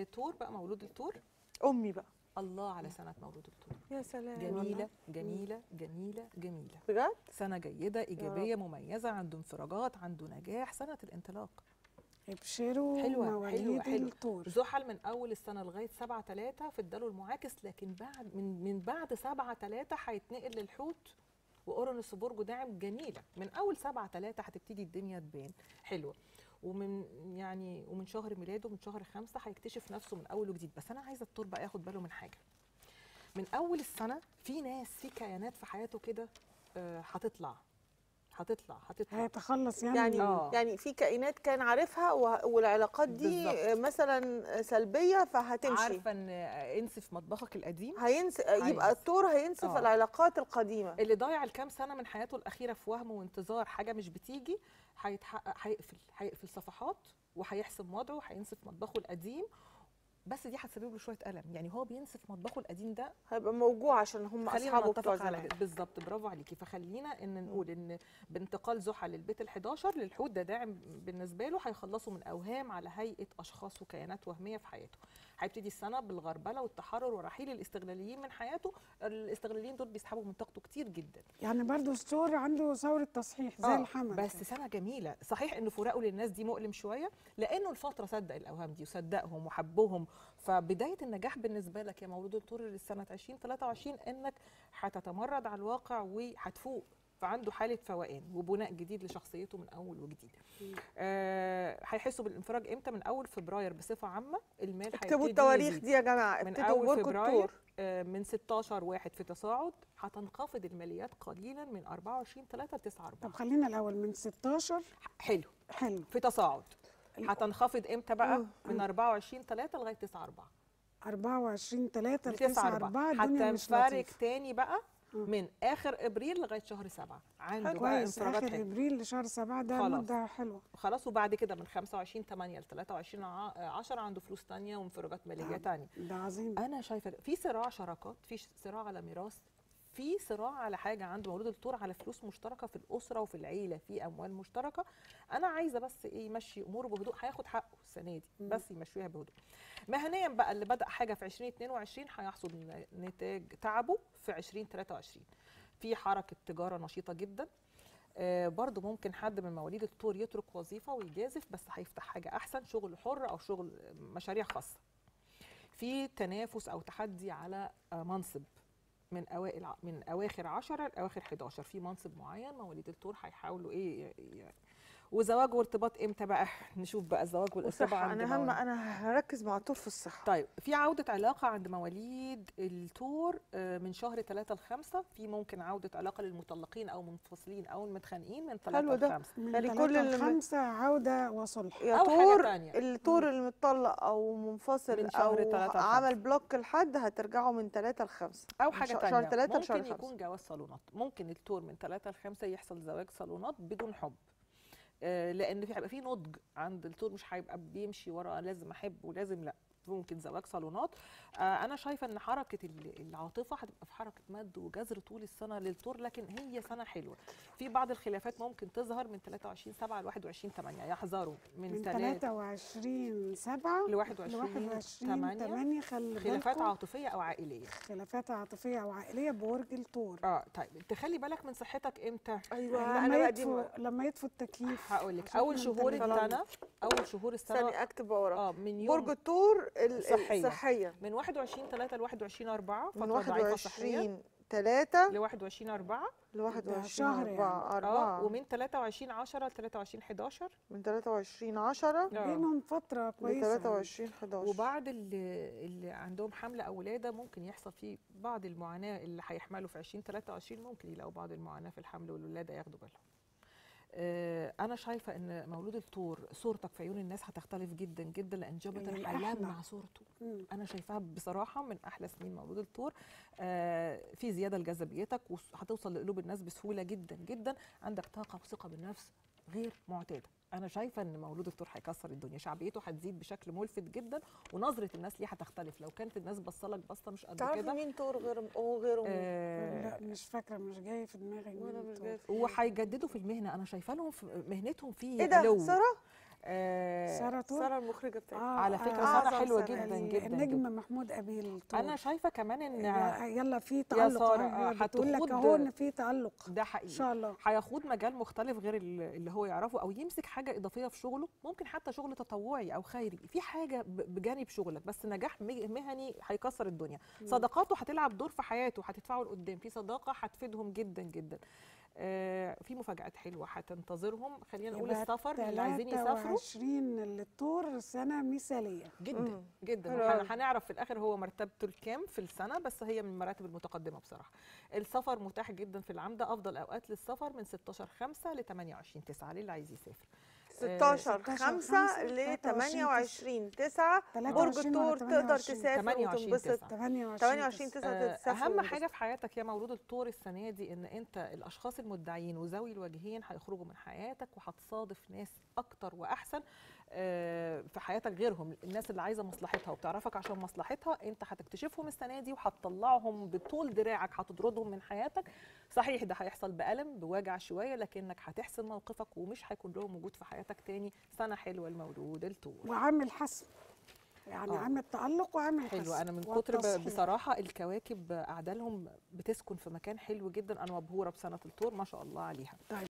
التور بقى مولود التور امي بقى الله على سنه مولود التور يا سلام جميله جميله جميله جميله بجد سنه جيده ايجابيه مميزه عنده انفراجات عنده نجاح سنه الانطلاق ابشروا حلوة، مواليد حلوة، حلوة. الطور زحل من اول السنه لغايه 7 3 في الدلو المعاكس لكن بعد من من بعد 7 3 هيتنقل للحوت واورانوس برج داعم جميله من اول 7 3 هتبتدي الدنيا تبان حلوه ومن يعني ومن شهر ميلاده من شهر خمسة هيكتشف نفسه من اول وجديد بس انا عايزه الطور بقى ياخد باله من حاجه من اول السنه في ناس في كيانات في حياته كده آه، هتطلع هتطلع هتطلع هيتخلص يعني, يعني آه. يعني في كائنات كان عارفها و- والعلاقات دي بالظبط. مثلا سلبيه فهتمشي عارفه ان آه، انسف مطبخك القديم هينس يبقى عايز. الطور هينسف آه. العلاقات القديمه اللي ضايع الكام سنه من حياته الاخيره في وهم وانتظار حاجه مش بتيجي هيتحقق هيقفل هيقفل صفحات وهيحسم وضعه هينسف مطبخه القديم بس دي هتسبب له شويه الم يعني هو بينسف مطبخه القديم ده هيبقى موجوع عشان هم خلينا اصحابه بتوع نتفق على زمان كده بالظبط برافو عليكي فخلينا ان نقول ان بانتقال زحل للبيت ال11 للحوت ده داعم بالنسبه له هيخلصوا من اوهام على هيئه اشخاص وكيانات وهميه في حياته هيبتدي السنه بالغربله والتحرر ورحيل الاستغلاليين من حياته الاستغلاليين دول بيسحبوا من طاقته كتير جدا يعني برضو الثور عنده ثوره تصحيح زي آه، الحمل بس كده. سنه جميله صحيح ان فراقه للناس دي مؤلم شويه لانه الفتره صدق الاوهام دي وصدقهم وحبهم فبدايه النجاح بالنسبه لك يا مولود الطور لسنه 2023 انك هتتمرد على الواقع وهتفوق فعنده حاله فوقان وبناء جديد لشخصيته من اول وجديد آه هيحسوا بالانفراج امتى من اول فبراير بصفه عامه المال اكتبوا هيبتدي التواريخ يزيد. دي يا جماعه من اكتبوا اول برج فبراير الطور آه، من 16 واحد في تصاعد هتنخفض الماليات قليلا من 24 3 ل 9 4 طب خلينا الاول من 16 حلو حلو في تصاعد ال- هتنخفض امتى بقى مم. من 24 3 لغايه 9 4 24 3 ل 9 9 4 4 الدنيا مش هتنفرج لطيفه تاني بقى مم. من اخر ابريل لغايه شهر 7 عنده بقى كويس انفراجات اخر حلوه ابريل لشهر 7 ده خلاص. مده حلوه خلاص وبعد كده من 25 8 ل 23 10 عنده فلوس تانية وانفراجات ماليه تانية ده عظيم انا شايفه في صراع شراكات في صراع على ميراث في صراع على حاجه عند مولود الطور على فلوس مشتركه في الاسره وفي العيله في اموال مشتركه انا عايزه بس ايه يمشي اموره بهدوء هياخد حقه السنه دي مم. بس يمشيها بهدوء مهنيا بقى اللي بدا حاجه في 2022 هيحصد ن- نتاج تعبه في 2023 في حركه تجاره نشيطه جدا آه برضو ممكن حد من مواليد الطور يترك وظيفه ويجازف بس هيفتح حاجه احسن شغل حر او شغل مشاريع خاصه في تنافس او تحدي على آه، منصب من اوائل ع- من اواخر 10 لاواخر 11 في منصب معين مواليد الطور هيحاولوا ايه ي- ي- وزواج وارتباط امتى بقى نشوف بقى الزواج والارتباط وصحة عند انا هم مواليد- انا هركز مع الطور في الصحه طيب في عودة علاقة عند مواليد التور آه، من شهر 3 ل 5 في ممكن عودة علاقة للمطلقين أو منفصلين أو المتخانقين من 3 حلو ل ده. 5 من يعني يعني كل كل اللي م- الخمسة عودة وصلح يا أو حاجة طور تانية. الطور اللي متطلق او منفصل من شهر او تلاتة لخمسة. عمل بلوك لحد هترجعوا من 3 ل 5 أو حاجة شهر تانية 3 ممكن لشهر 5 يكون جواز صالونات ممكن التور من 3 ل 5 يحصل زواج صالونات بدون حب آه، لان في هيبقى في نضج عند التور مش هيبقى بيمشي ورا لازم احب ولازم لا ممكن زواج صالونات آه، انا شايفه ان حركه ال- العاطفه هتبقى في حركه مد وجزر طول السنه للتور لكن هي سنه حلوه في بعض الخلافات ممكن تظهر من 23 7 ل 21 8 يحذروا من, من 3 23 7 ل 21 21 8 8 خلي خلافات بالكم عاطفيه او عائليه خلافات عاطفية أو عائلية بورج الثور اه طيب تخلي بالك من صحتك امتى ايوه لما انا بقى دي يطفوا لما يطفوا التكييف هقول لك عشان اول احنا شهور متلجين. السنه اول شهور السنه ثاني اكتب وراك اه من يوم برج الطور ال- صحية. الصحيه من 21 3 ل 21 4 من فتره ضعيفه صحيا 21 3 ل 21 4 ل 21 شهر يعني. 4 اه 4 ومن 23 10 ل 23 11 من 23 10 آه. بينهم فترة ل كويسة 23 11 وبعد اللي, اللي عندهم حمل او ولاده ممكن يحصل فيه بعض المعاناه اللي هيحملوا في 20 23 ممكن يلاقوا بعض المعاناه في الحمل والولاده ياخدوا بالهم آه، انا شايفه ان مولود الطور صورتك في عيون الناس هتختلف جدا جدا لان جوبيتر يعني هيلمع أحلى. صورته مم. انا شايفاها بصراحه من احلى سنين مولود الطور آه في زياده لجاذبيتك وهتوصل لقلوب الناس بسهوله جدا جدا عندك طاقه وثقه بالنفس غير معتاده انا شايفه ان مولود الطور هيكسر الدنيا شعبيته هتزيد بشكل ملفت جدا ونظره الناس ليه هتختلف لو كانت الناس بصلك بصه مش قد تعرفي كده مين طور غير هو غيره مين؟ آه لا مش فاكرة مش جاي في دماغي وانا مين مش الثور. جاي في- وهيجددوا في المهنه انا شايفه لهم في مهنتهم في ايه ده علو ساره آه ساره تور ساره المخرجه بتاعتي على فكره آه، ساره أعظم حلوه سنة. جدا ال- جدا النجم جدا. محمود ابيل تور انا شايفه كمان ان يا- يلا في يا تألق سارة، أهو، آه، هي بتقول لك هتخوض- اهو ان في تألق ده ان حقيقي شاء الله هيخوض مجال مختلف غير ال- اللي هو يعرفه او يمسك حاجه اضافيه في شغله ممكن حتى شغل تطوعي او خيري في حاجه ب- بجانب شغلك بس نجاح مه- مهني هيكسر الدنيا صداقاته هتلعب دور في حياته هتدفعه لقدام في صداقه هتفيدهم جدا جدا آه في مفاجات حلوه هتنتظرهم خلينا نقول يبقى السفر اللي عايزين يسافروا 23 للتور سنه مثاليه جدا مم. جدا حلو وهن- أوي. هنعرف في الاخر هو مرتبته الكام في السنه بس هي من المراتب المتقدمه بصراحه السفر متاح جدا في العام ده افضل اوقات للسفر من 16 5 ل 28 9 للي عايز يسافر 16 16 5 ل 23 28 9 برج 23 الثور ولا تقدر 28 تسافر 28 وتنبسط 28 28 تسعة. 9 آه، تسافر اهم وتنبسط. حاجه في حياتك يا مولود الثور السنه دي ان انت الاشخاص المدعيين وذوي الوجهين هيخرجوا من حياتك وهتصادف ناس اكتر واحسن آه، في حياتك غيرهم الناس اللي عايزه مصلحتها وبتعرفك عشان مصلحتها انت هتكتشفهم السنه دي وهتطلعهم بطول دراعك هتطردهم من حياتك صحيح ده هيحصل بألم بوجع شويه لكنك هتحسن موقفك ومش هيكون لهم وجود في حياتك تاني سنه حلوه المولود الثور وعامل حسم يعني آه. عامل تألق وعامل حسم حلو انا من كتر ب- والتصحيح. بصراحه الكواكب اعدادهم بتسكن في مكان حلو جدا انا مبهوره بسنه الثور ما شاء الله عليها طيب